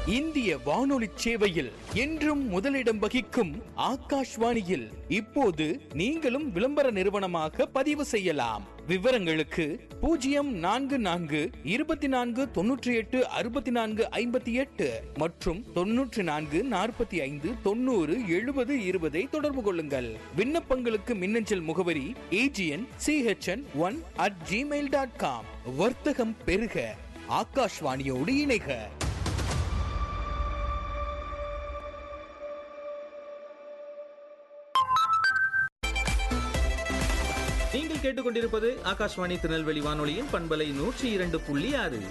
இந்திய வானொலி சேவையில் என்றும் முதலிடம் வகிக்கும் ஆகாஷ்வாணியில் இப்போது நீங்களும் விளம்பர நிறுவனமாக பதிவு செய்யலாம் விவரங்களுக்கு பூஜ்ஜியம் நான்கு நான்கு இருபத்தி நான்கு தொன்னூற்றி எட்டு அறுபத்தி நான்கு ஐம்பத்தி எட்டு மற்றும் தொன்னூற்றி நான்கு நாற்பத்தி ஐந்து தொண்ணூறு எழுபது இருபதை தொடர்பு கொள்ளுங்கள் விண்ணப்பங்களுக்கு மின்னஞ்சல் முகவரி AGN CHN one at Gmail dot com வர்த்தகம் பெருக ஆகாஷ்வாணியோடு இணைக நீங்கள் கேட்டுக்கொண்டிருப்பது ஆகாஷ்வாணி திருநெல்வேலி வானொலியின் பண்பலை நூற்றி இரண்டு புள்ளி ஆறு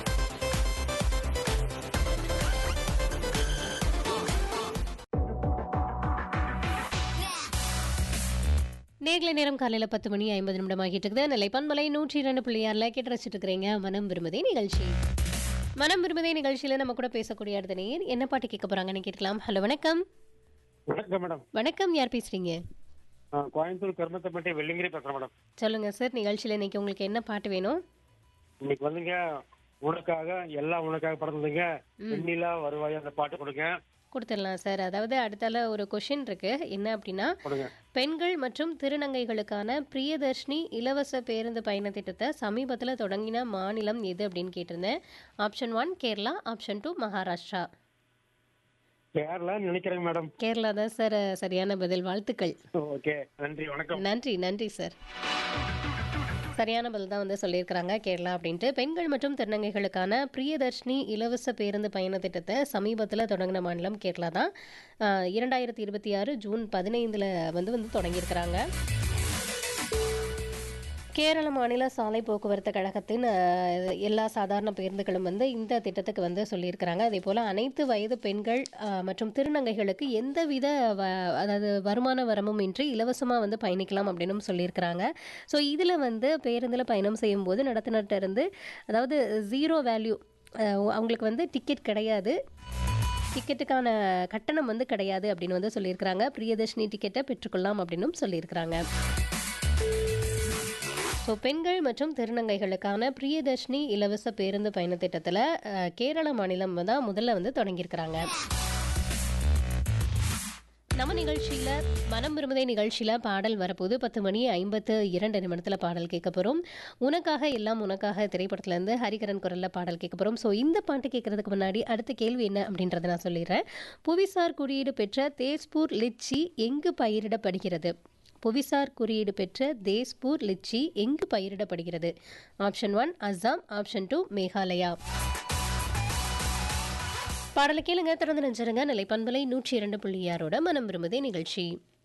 நேர்களை நேரம் காலையில் பத்து மணி ஐம்பது நிமிடம் ஆகிட்டு இருக்குது நெல்லை பண்பலை நூற்றி இரண்டு புள்ளியாரில் கேட்டு ரசிச்சுட்டு இருக்கிறீங்க மனம் விரும்புதே நிகழ்ச்சி மனம் விரும்புதே நிகழ்ச்சியில் நம்ம கூட பேசக்கூடிய அடுத்த நேர் என்ன பாட்டு கேட்க போறாங்கன்னு கேட்கலாம் ஹலோ வணக்கம் வணக்கம் மேடம் வணக்கம் யார் பேசுறீங்க நான் கோயம்புத்தூர் கருமத்தப்பட்டி வெள்ளிங்கிரி பேசுறேன் மேடம் சொல்லுங்க சார் நிகழ்ச்சியில் இன்னைக்கு உங்களுக்கு என்ன பாட்டு வேணும் இன்னைக்கு வந்துங்க உனக்காக எல்லாம் உனக்காக பிறந்ததுங்க வெண்ணிலா வருவாய் அந்த பாட்டு கொடுங்க கொடுத்துடலாம் சார் அதாவது அடுத்தால ஒரு கொஷின் இருக்கு என்ன அப்படின்னா கொடுங்க பெண்கள் மற்றும் திருநங்கைகளுக்கான பிரியதர்ஷினி இலவச பேருந்து பயண திட்டத்தை சமீபத்தில் தொடங்கின மாநிலம் எது அப்படின்னு கேட்டிருந்தேன் option one Kerala option two Maharashtra Kerala நினைக்கிறேங்க மேடம் கேரளா தான் சார் சரியான பதில் வாழ்த்துக்கள் ஓகே நன்றி வணக்கம் நன்றி நன்றி சார் சரியான பதில் தான் வந்து சொல்லியிருக்கிறாங்க கேரளா அப்படின்ட்டு பெண்கள் மற்றும் திருநங்கைகளுக்கான பிரியதர்ஷினி இலவச பேருந்து பயண திட்டத்தை சமீபத்தில் தொடங்கின மாநிலம் கேரளா தான் ஆஹ் இரண்டாயிரத்தி இருபத்தி ஆறு ஜூன் பதினைந்தில் வந்து வந்து தொடங்கியிருக்கிறாங்க கேரள மாநில சாலை போக்குவரத்து கழகத்தின் அஹ், எல்லா சாதாரண பேருந்துகளும் வந்து இந்த திட்டத்துக்கு வந்து சொல்லியிருக்கிறாங்க அதே போல் அனைத்து வயது பெண்கள் அஹ், மற்றும் திருநங்கைகளுக்கு எந்தவித வ அதாவது வருமான வரமும் இன்றி இலவசமாக வந்து பயணிக்கலாம் அப்படின்னும் சொல்லியிருக்கிறாங்க ஸோ இதில் வந்து பேருந்தில் பயணம் செய்யும்போது நடத்துனர்கிட்ட இருந்து அதாவது ஜீரோ வேல்யூ அவங்களுக்கு வந்து டிக்கெட் கிடையாது டிக்கெட்டுக்கான கட்டணம் வந்து கிடையாது அப்படின்னு வந்து சொல்லியிருக்கிறாங்க பிரியதர்ஷினி டிக்கெட்டை பெற்றுக்கொள்ளலாம் அப்படின்னும் சொல்லியிருக்கிறாங்க ஸோ பெண்கள் மற்றும் திருநங்கைகளுக்கான பிரியதர்ஷினி இலவச பேருந்து பயண திட்டத்தில் அஹ், கேரள மாநிலம் தான் முதல்ல வந்து தொடங்கியிருக்கிறாங்க நம்ம நிகழ்ச்சியில் மனம் விரும்புதே நிகழ்ச்சியில் பாடல் வரப்போது பத்து மணி ஐம்பத்து இரண்டு நிமிடத்தில் பாடல் கேட்க போகிறோம் உனக்காக எல்லாம் உனக்காக திரைப்படத்துலேருந்து ஹரிகரன் குரலில் பாடல் கேட்க போகிறோம் ஸோ இந்த பாட்டு கேட்கறதுக்கு முன்னாடி அடுத்த கேள்வி என்ன அப்படின்றத நான் சொல்லிடுறேன் புவிசார் குறியீடு பெற்ற தேஸ்பூர் லிச்சி எங்கு பயிரிடப்படுகிறது புவிசார் குறியீடு பெற்ற தேஸ்பூர் லிச்சி எங்கு பயிரிடப்படுகிறது option one Assam option two Meghalaya பாடலை கேளுங்க திறந்து நினைச்சிருங்க நிலை பண்பலை நூற்றி இரண்டு புள்ளி ஆறோட மனம் விரும்புதே நிகழ்ச்சி